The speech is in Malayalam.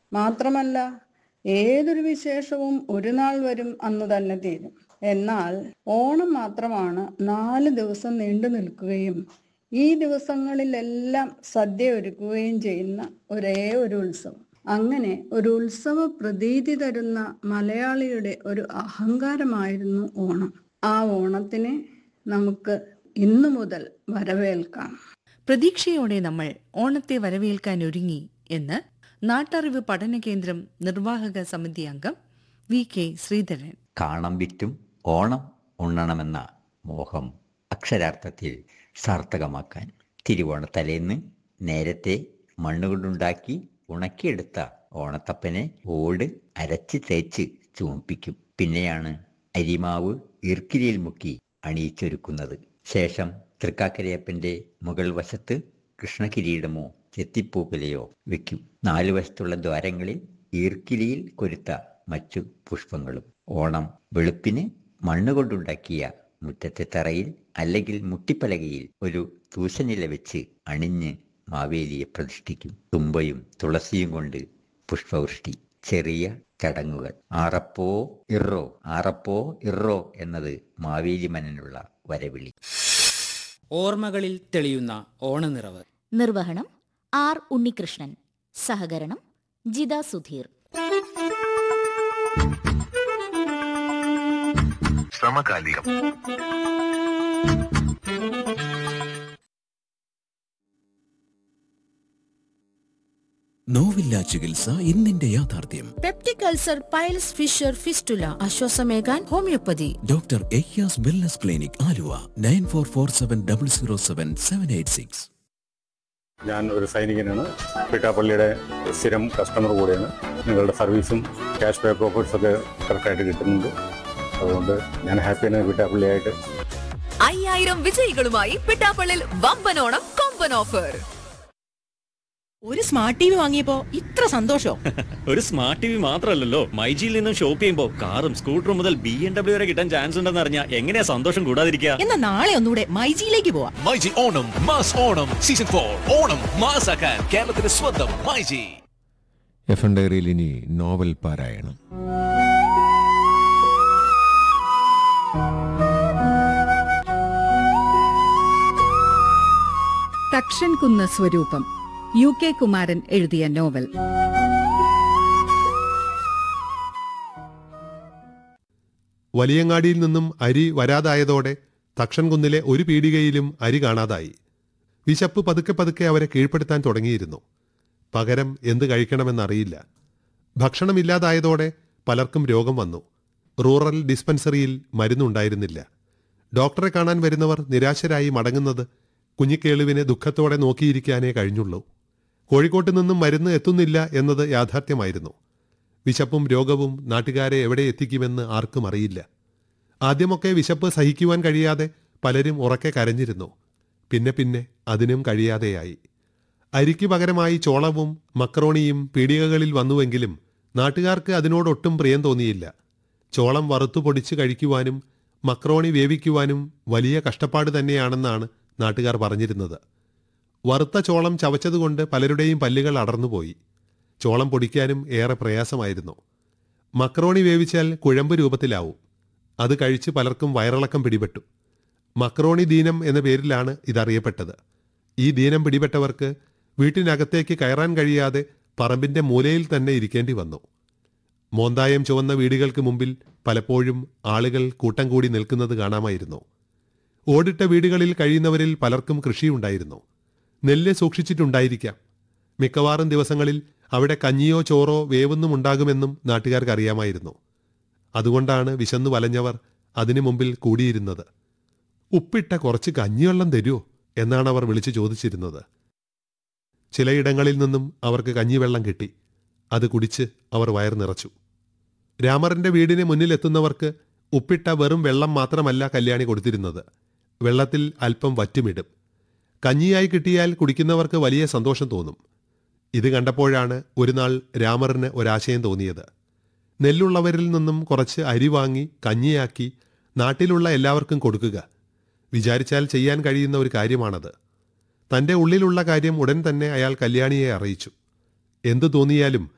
മാത്രമല്ല ഏതൊരു വിശേഷവും ഒരു നാൾ വരും അന്ന് തന്നെ തീരും എന്നാൽ ഓണം മാത്രമാണ് നാല് ദിവസം നീണ്ടു നിൽക്കുകയും ഈ ദിവസങ്ങളിലെല്ലാം സദ്യ ഒരുക്കുകയും ചെയ്യുന്ന ഒരേ ഒരു ഉത്സവം അങ്ങനെ ഒരു ഉത്സവ പ്രതീതി തരുന്ന മലയാളിയുടെ ഒരു അഹങ്കാരമായിരുന്നു ഓണം ആ ഓണത്തിനെ നമുക്ക് ഇന്നു മുതൽ വരവേൽക്കാം പ്രതീക്ഷയോടെ നമ്മൾ ഓണത്തെ വരവേൽക്കാൻ ഒരുങ്ങി എന്ന് നാട്ടറിവ് പഠന കേന്ദ്രം നിർവാഹക സമിതി അംഗം വി കെ ശ്രീധരൻ കാണം വിറ്റും ഓണം ഉണ്ണണമെന്ന മോഹം അക്ഷരാർത്ഥത്തിൽ സാർത്ഥകമാക്കാൻ തിരുവോണത്തലേന്ന് നേരത്തെ മണ്ണുകൊണ്ടുണ്ടാക്കി ഉണക്കിയെടുത്ത ഓണത്തപ്പനെ ഓട് അരച്ച് തേച്ച് ചുമപ്പിക്കും പിന്നെയാണ് അരിമാവ് ഈർക്കിലിയിൽ മുക്കി അണിയിച്ചൊരുക്കുന്നത് ശേഷം തൃക്കാക്കരയപ്പന്റെ മുകൾ വശത്ത് കൃഷ്ണകിരീടമോ ചെത്തിപ്പൂക്കുലയോ വെക്കും നാലു വശത്തുള്ള ദ്വാരങ്ങളിൽ ഈർക്കിലിയിൽ കൊരുത്ത മറ്റു പുഷ്പങ്ങളും ഓണം വെളുപ്പിന് മണ്ണുകൊണ്ടുണ്ടാക്കിയ മുറ്റത്തെ തറയിൽ അല്ലെങ്കിൽ മുട്ടിപ്പലകയിൽ ഒരു തൂശനില വെച്ച് അണിഞ്ഞ് മാവേലിയെ പ്രതിഷ്ഠിക്കും തുമ്പയും തുളസിയും കൊണ്ട് പുഷ്പവൃഷ്ടി ചെറിയ ചടങ്ങുകൾ ആറപ്പോ ഇറോ ആറപ്പോ ഇറോ എന്നത് മാവേലി മനനുള്ള വരവിളി ഓർമ്മകളിൽ തെളിയുന്ന ഓണനിറവ് നിർവഹണം ആർ ഉണ്ണികൃഷ്ണൻ സഹകരണം ജിത സുധീർ സമകാലികം നോവില്ല ചികിത്സ ഇന്നിന്റെ യാഥാർത്ഥ്യം peptic ulcer piles fissure fistula ആശ്വാസമേകാൻ homeopathy doctor Ayyas wellness clinic Aluva nine four four seven double zero seven seven eight six ഞാൻ ഒരു സൈനികനാണ് പിട്ടാപ്പള്ളിയുടെ സ്ഥിരം കസ്റ്റമർ കൂടെയാണ് നിങ്ങളുടെ സർവീസും ക്യാഷ് ബാക്ക് ഓഫേഴ്സ് ഒക്കെ കറക്റ്റായിട്ട് കിട്ടുന്നുണ്ട് അതുകൊണ്ട് ഞാൻ ഹാപ്പിയാണ് പിട്ടാപ്പള്ളിയായിട്ട് അയ്യായിരം വിജയികളുമായി പിട്ടാപ്പള്ളിൽ വമ്പനോണം കൊമ്പൻ ഓഫർ ഒരു സ്മാർട്ട് ടി വി വാങ്ങിയപ്പോ ഇത്ര സന്തോഷോ ഒരു സ്മാർട്ട് ടി വി മാത്രമല്ലല്ലോ മൈജിയിൽ നിന്നും ഷോപ്പ് ചെയ്യുമ്പോൾ കാറും സ്കൂട്ടറും മുതൽ ബി എം ഡബ്ല്യു വരെ കിട്ടാൻ ചാൻസ് ഉണ്ടെന്ന് അറിഞ്ഞാൽ എങ്ങനെയാ സന്തോഷം കൂടാതിരിക്കുക എന്നാ നാളെ ഒന്നുകൂടെ മൈജിയിലേക്ക് പോവാം MyG Onam mass Onam season for Onam മാസാക്കാൻ കേരളത്തിന്റെ സ്വന്തം മൈജി എഫ് എൻ ഡയറിയിൽ ഇനി നോവൽ പാരായണം തക്ഷൻ കുന്ന് സ്വരൂപം യു കെ കുമാരൻ എഴുതിയ നോവൽ വലിയങ്ങാടിയിൽ നിന്നും അരി വരാതായതോടെ തക്ഷൻകുന്നിലെ ഒരു പീടികയിലും അരി കാണാതായി വിശപ്പ് പതുക്കെ പതുക്കെ അവരെ കീഴ്പ്പെടുത്താൻ തുടങ്ങിയിരുന്നു പകരം എന്ത് കഴിക്കണമെന്നറിയില്ല ഭക്ഷണമില്ലാതായതോടെ പലർക്കും രോഗം വന്നു റൂറൽ ഡിസ്പെൻസറിയിൽ മരുന്നുണ്ടായിരുന്നില്ല ഡോക്ടറെ കാണാൻ വരുന്നവർ നിരാശരായി മടങ്ങുന്നത് കുഞ്ഞിക്കേളുവിനെ ദുഃഖത്തോടെ നോക്കിയിരിക്കാനേ കഴിഞ്ഞുള്ളൂ കോഴിക്കോട്ട് നിന്നും മരുന്ന് എത്തുന്നില്ല എന്നത് യാഥാർത്ഥ്യമായിരുന്നു വിശപ്പും രോഗവും നാട്ടുകാരെ എവിടെ എത്തിക്കുമെന്ന് ആർക്കും അറിയില്ല ആദ്യമൊക്കെ വിശപ്പ് സഹിക്കുവാൻ കഴിയാതെ പലരും ഉറക്കെ കരഞ്ഞിരുന്നു പിന്നെ പിന്നെ അതിനും കഴിയാതെയായി അരിക്ക് പകരമായി ചോളവും മക്രോണിയും പീടികകളിൽ വന്നുവെങ്കിലും നാട്ടുകാർക്ക് അതിനോടൊട്ടും പ്രിയം തോന്നിയില്ല ചോളം വറുത്തു പൊടിച്ച് കഴിക്കുവാനും മക്രോണി വേവിക്കുവാനും വലിയ കഷ്ടപ്പാട് തന്നെയാണെന്നാണ് നാട്ടുകാർ പറഞ്ഞിരുന്നത് വറുത്ത ചോളം ചവച്ചതുകൊണ്ട് പലരുടെയും പല്ലുകൾ അടർന്നുപോയി ചോളം പൊടിക്കാനും ഏറെ പ്രയാസമായിരുന്നു മക്രോണി വേവിച്ചാൽ കുഴമ്പ് രൂപത്തിലാവും അത് കഴിച്ച് പലർക്കും വയറിളക്കം പിടിപെട്ടു മക്രോണി ദീനം എന്ന പേരിലാണ് ഇതറിയപ്പെട്ടത് ഈ ദീനം പിടിപെട്ടവർക്ക് വീട്ടിനകത്തേക്ക് കയറാൻ കഴിയാതെ പറമ്പിന്റെ മൂലയിൽ തന്നെ ഇരിക്കേണ്ടി വന്നു മോന്തായം ചുവന്ന വീടുകൾക്ക് മുമ്പിൽ പലപ്പോഴും ആളുകൾ കൂട്ടം കൂടി നിൽക്കുന്നത് കാണാമായിരുന്നു ഓടിട്ട വീടുകളിൽ കഴിയുന്നവരിൽ പലർക്കും കൃഷിയുണ്ടായിരുന്നു നെല്ല് സൂക്ഷിച്ചിട്ടുണ്ടായിരിക്കാം മിക്കവാറും ദിവസങ്ങളിൽ അവിടെ കഞ്ഞിയോ ചോറോ വേവൊന്നും ഉണ്ടാകുമെന്നും നാട്ടുകാർക്ക് അറിയാമായിരുന്നു അതുകൊണ്ടാണ് വിശന്നു വലഞ്ഞവർ അതിനു മുമ്പിൽ കൂടിയിരുന്നത് ഉപ്പിട്ട കുറച്ച് കഞ്ഞിവെള്ളം തരുമോ എന്നാണ് അവർ വിളിച്ചു ചോദിച്ചിരുന്നത് ചിലയിടങ്ങളിൽ നിന്നും അവർക്ക് കഞ്ഞിവെള്ളം കിട്ടി അത് കുടിച്ച് അവർ വയർ നിറച്ചു രാമറിന്റെ വീടിന് മുന്നിലെത്തുന്നവർക്ക് ഉപ്പിട്ട വെറും വെള്ളം മാത്രമല്ല കല്യാണി കൊടുത്തിരുന്നത് വെള്ളത്തിൽ അല്പം വറ്റുമിടും കഞ്ഞിയായി കിട്ടിയാൽ കുടിക്കുന്നവർക്ക് വലിയ സന്തോഷം തോന്നും ഇത് കണ്ടപ്പോഴാണ് ഒരു നാൾ രാമറിന് ഒരാശയം തോന്നിയത് നെല്ലുള്ളവരിൽ നിന്നും കുറച്ച് അരി വാങ്ങി കഞ്ഞിയാക്കി നാട്ടിലുള്ള എല്ലാവർക്കും കൊടുക്കുക വിചാരിച്ചാൽ ചെയ്യാൻ കഴിയുന്ന ഒരു കാര്യമാണത് തന്റെ ഉള്ളിലുള്ള കാര്യം ഉടൻ തന്നെ അയാൾ കല്യാണിയെ അറിയിച്ചു എന്തു തോന്നിയാലും